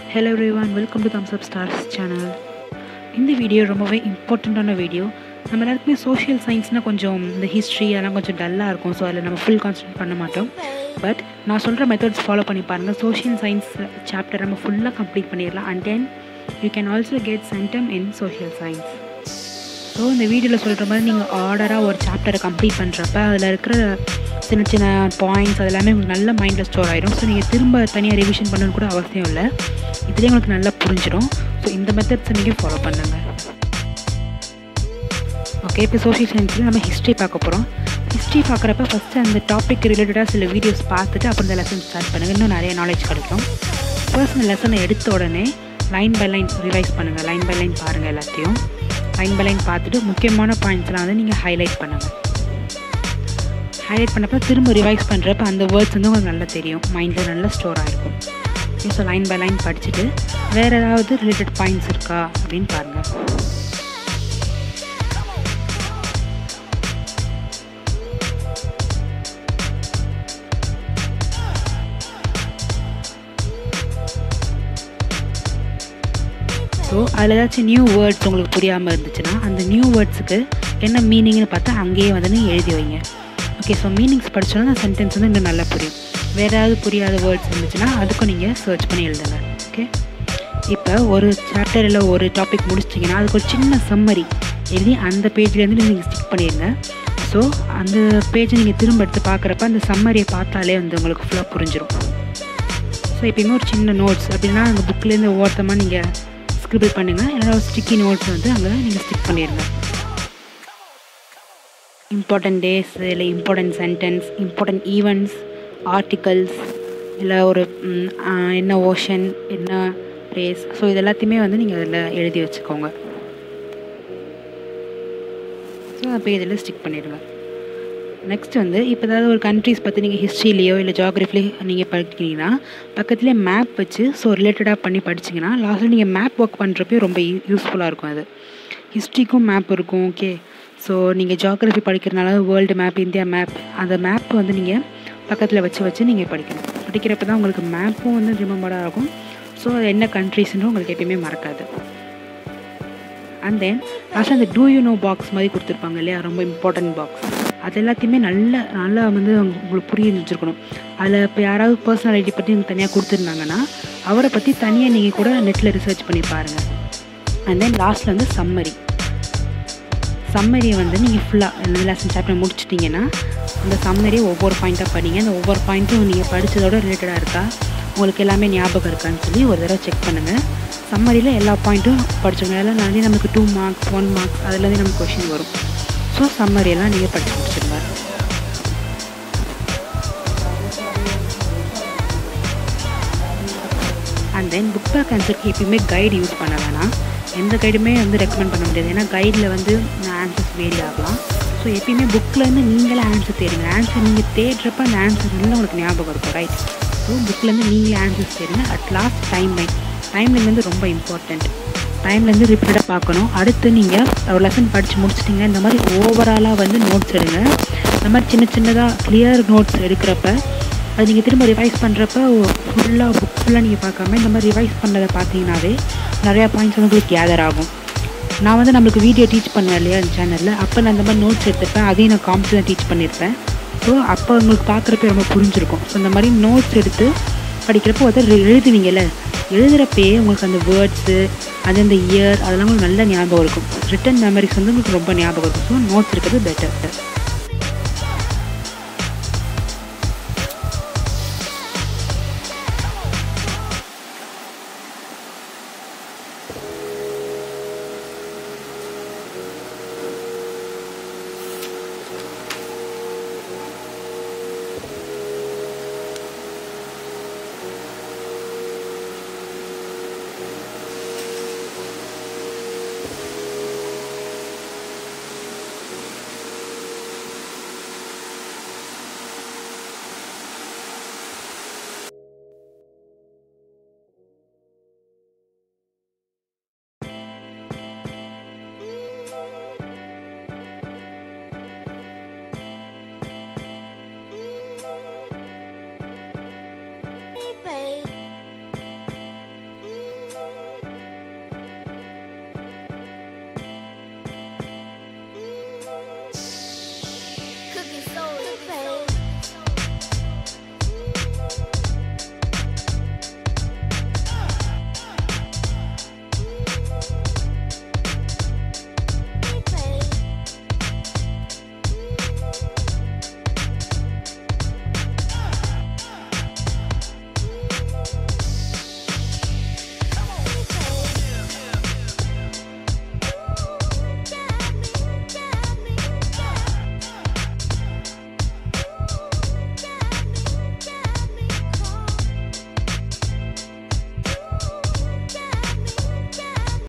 hello everyone welcome to Thumbs Up Stars channel இந்த video ரொம்பவே இம்பார்ட்டண்ட்டான வீடியோ நம்ம எல்லாருக்குமே சோஷியல் சயின்ஸ்னால் கொஞ்சம் இந்த ஹிஸ்ட்ரி அதெல்லாம் கொஞ்சம் டல்லாக இருக்கும் ஸோ அதில் நம்ம ஃபுல் கான்சன்ட்ரேட் பண்ண மாட்டோம் பட் நான் சொல்கிற மெத்தட்ஸ் ஃபாலோ பண்ணி பாருங்கள் சோஷியல் சயின்ஸ் சாப்டர் நம்ம ஃபுல்லாக கம்ப்ளீட் பண்ணிடலாம் and then you can also get centum in social science so இந்த வீடியோவில் சொல்கிற மாதிரி நீங்கள் ஆர்டராக ஒரு சாப்டரை கம்ப்ளீட் பண்ணுறப்ப அதில் இருக்கிற சின்ன சின்ன பாயிண்ட்ஸ் அது எல்லாமே உங்களுக்கு நல்ல மைண்டில் ஸ்டோர் ஆகிடும் ஸோ நீங்கள் திரும்ப தனியாக ரிவிஷன் பண்ணணும்னு கூட அவசியம் இல்லை இதுலேயே உங்களுக்கு நல்லா புரிஞ்சிடும் ஸோ இந்த மெத்தட்ஸை நீங்கள் ஃபாலோ பண்ணுங்கள் ஓகே இப்போ சோஷியல் சயின்ஸில் நம்ம ஹிஸ்ட்ரி பார்க்க போகிறோம் ஹிஸ்ட்ரி பார்க்குறப்ப ஃபஸ்ட்டு அந்த டாபிக் ரிலேட்டடாக சில வீடியோஸ் பார்த்துட்டு அப்புறம் இந்த லெசன் ஸ்டார்ட் பண்ணுங்கள் இன்னும் நிறைய நாலேஜ் கிடைக்கும் ஃபர்ஸ்ட் இந்த லெசனை எடுத்த உடனே லைன் பை லைன் ரிவைஸ் பண்ணுங்கள் லைன் பை லைன் பாருங்கள் எல்லாத்தையும் லைன் பை லைன் பார்த்துட்டு முக்கியமான பாயிண்ட்ஸ்லாம் வந்து நீங்கள் ஹைலைட் பண்ணுங்கள் ஹைலைட் பண்ணப்போ திரும்ப ரிவைஸ் பண்ணுறப்ப அந்த வேர்ட்ஸ் வந்து உங்களுக்கு நல்லா தெரியும் மைண்டில் நல்லா ஸ்டோர் ஆகிருக்கும் ஸோ லைன் பை லைன் படிச்சுட்டு வேறு ஏதாவது ரிலேட்டட் பாயிண்ட்ஸ் இருக்கா அப்படின்னு பாருங்கள் ஸோ அதில் ஏதாச்சும் நியூ வேர்ட்ஸ் உங்களுக்கு புரியாமல் இருந்துச்சுன்னா அந்த நியூ வேர்ட்ஸுக்கு என்ன மீனிங்னு பார்த்தா அங்கேயே வந்து நீங்கள் எழுதி வைங்க ஓகே ஸோ மீனிங்ஸ் படிச்சோன்னா அந்த சென்டென்ஸ் வந்து இன்னும் நல்லா புரியும் வேறு ஏதாவது புரியாத வேர்ட்ஸ் இருந்துச்சுன்னா அதுக்கும் நீங்கள் சர்ச் பண்ணி எழுதுங்க ஓகே இப்போ ஒரு சாப்டர் இல்லை ஒரு டாபிக் முடிச்சிட்டிங்கன்னா அதுக்கு ஒரு சின்ன சம்மரி எழுதி அந்த பேஜ்லேருந்து நீங்கள் ஸ்டிக் பண்ணிடுங்க ஸோ அந்த பேஜை நீங்கள் திரும்ப எடுத்து பார்க்குறப்ப அந்த சம்மரியை பார்த்தாலே வந்து உங்களுக்கு ஃபுல்லாக புரிஞ்சிடும் ஸோ எப்பயுமே ஒரு சின்ன நோட்ஸ் அப்படின்னா அந்த புக்லேருந்து ஒவ்வொருத்தமாக நீங்கள் ஸ்கிரிபிள் பண்ணுங்கள் இல்லைனா ஒரு ஸ்டிக்கி நோட்ஸ் வந்து அங்கே நீங்கள் ஸ்டிக் பண்ணிடுங்க இம்பார்ட்டன்ட் டேஸ் இல்லை important sentence important events articles இல்லை ஒரு என்ன ஓஷன் என்ன பிளேஸ் ஸோ இது எல்லாத்தையுமே வந்து நீங்கள் அதில் எழுதி வச்சுக்கோங்க ஸோ அப்போ இதில் ஸ்டிக் பண்ணிடுங்க நெக்ஸ்ட் வந்து இப்போ ஏதாவது ஒரு கண்ட்ரிஸ் பற்றி நீங்கள் ஹிஸ்ட்ரிலேயோ இல்லை ஜாகிரஃபிலேயோ நீங்கள் படிக்கிறீங்கன்னா பக்கத்துலேயே மேப் வச்சு ஸோ ரிலேட்டடாக பண்ணி படிச்சிங்கன்னா லாஸ்ட்டில் நீங்கள் மேப் ஒர்க் பண்ணுறப்பே ரொம்ப யூஸ்ஃபுல்லாக இருக்கும் அது ஹிஸ்ட்ரிக்கும் மேப் இருக்கும் ஓகே ஸோ நீங்கள் ஜாகிரஃபி படிக்கிறனால வேர்ல்டு மேப் இந்தியா மேப் அந்த மேப் வந்து நீங்கள் பக்கத்தில் வச்சு வச்சு நீங்கள் படிக்கணும் படிக்கிறப்ப தான் உங்களுக்கு மேப்பும் வந்து ரிமெம்பர்டாக இருக்கும் ஸோ அது என்ன கண்ட்ரிஸ்ன்னு உங்களுக்கு எப்பயுமே மறக்காது அண்ட் தென் லாஸ்ட் அந்த டூ யூ நோ பாக்ஸ் மாதிரி கொடுத்துருப்பாங்க இல்லையா ரொம்ப இம்பார்ட்டன்ட் பாக்ஸ் அது எல்லாத்தையுமே நல்ல நல்லா வந்து உங்களுக்கு புரிய வச்சுருக்கணும் அதில் இப்போ யாராவது பர்சனாலிட்டி பற்றி எனக்கு தனியாக கொடுத்துருந்தாங்கன்னா அவரை பற்றி தனியாக நீங்கள் கூட நெட்டில் ரிசர்ச் பண்ணி பாருங்கள் அண்ட் தென் லாஸ்ட்டில் வந்து சம்மரி சம்மரியை வந்து நீங்கள் ஃபுல்லாக இந்த லெசன் சாப்டர் முடிச்சிட்டிங்கன்னா அந்த சம்மரியை ஒவ்வொரு பாயிண்ட்டாக படிங்க அந்த ஒவ்வொரு பாயிண்ட்டும் நீங்கள் படித்ததோட ரிலேட்டடாக இருக்கா உங்களுக்கு எல்லாமே ஞாபகம் இருக்கான்னு சொல்லி ஒரு தடவை செக் பண்ணுங்கள் சம்மரியில் எல்லா பாயிண்ட்டும் படிச்சுக்கணும் எல்லாம் நிறைய நமக்கு டூ மார்க்ஸ் ஒன் மார்க்ஸ் அதுலேருந்து நமக்கு கொஷின் வரும் ஸோ சம்மரியெல்லாம் நீங்கள் படித்து முடிச்சிருங்க அண்ட் தென் புக் பேக் ஆன்சருக்கு எப்பயுமே கைடு யூஸ் பண்ண வேணாம் எந்த கைடுமே வந்து ரெக்கமெண்ட் பண்ண முடியாது ஏன்னா கைடில் வந்து ஆன்சர்ஸ் வேரி ஆகலாம் ஸோ எப்பயுமே புக்கிலேருந்து நீங்களே ஆன்சர் தேடுங்க ஆன்சர் நீங்கள் தேடுறப்ப அந்த ஆன்சர் வந்து உங்களுக்கு ஞாபகம் இருக்கும் ரைட் ஸோ புக்லேருந்து நீங்களே ஆன்சர்ஸ் தேடுங்க at last time line time line வந்து ரொம்ப இம்பார்ட்டண்ட் டைம்லேருந்து ரிப்பீட்டாக பார்க்கணும் அடுத்து நீங்கள் ஒரு லெசன் படித்து முடிச்சிட்டிங்க இந்த மாதிரி ஓவராலாக வந்து நோட்ஸ் எடுங்க இந்த மாதிரி சின்ன சின்னதாக கிளியர் நோட்ஸ் எடுக்கிறப்ப அது நீங்கள் திரும்ப ரிவைஸ் பண்ணுறப்ப ஃபுல்லாக புக் ஃபுல்லாக நீங்கள் பார்க்காம இந்த மாதிரி ரிவைஸ் பண்ணதை பார்த்தீங்கன்னாவே நிறையா பாயிண்ட்ஸ் வந்து உங்களுக்கு கேதர் ஆகும் நான் வந்து நம்மளுக்கு வீடியோ டீச் பண்ணுவேன் இல்லையா அந்த சேனலில் அப்போ நான் இந்த மாதிரி நோட்ஸ் எடுத்துப்பேன் அதையும் நான் காமிச்சு தான் டீச் பண்ணியிருப்பேன் ஸோ அப்போ உங்களுக்கு பார்க்குறப்ப ரொம்ப புரிஞ்சிருக்கும் ஸோ இந்த மாதிரி நோட்ஸ் எடுத்து படிக்கிறப்போ அதை எழுதுவீங்கல்ல எழுதுகிறப்பயே உங்களுக்கு அந்த வேர்ட்ஸு அது அந்த இயர் அதெல்லாம் உங்களுக்கு நல்ல ஞாபகம் இருக்கும் ரிட்டன் மெமரிஸ் வந்து உங்களுக்கு ரொம்ப ஞாபகம் இருக்கும் ஸோ நோட்ஸ் இருக்கிறது பெட்டர்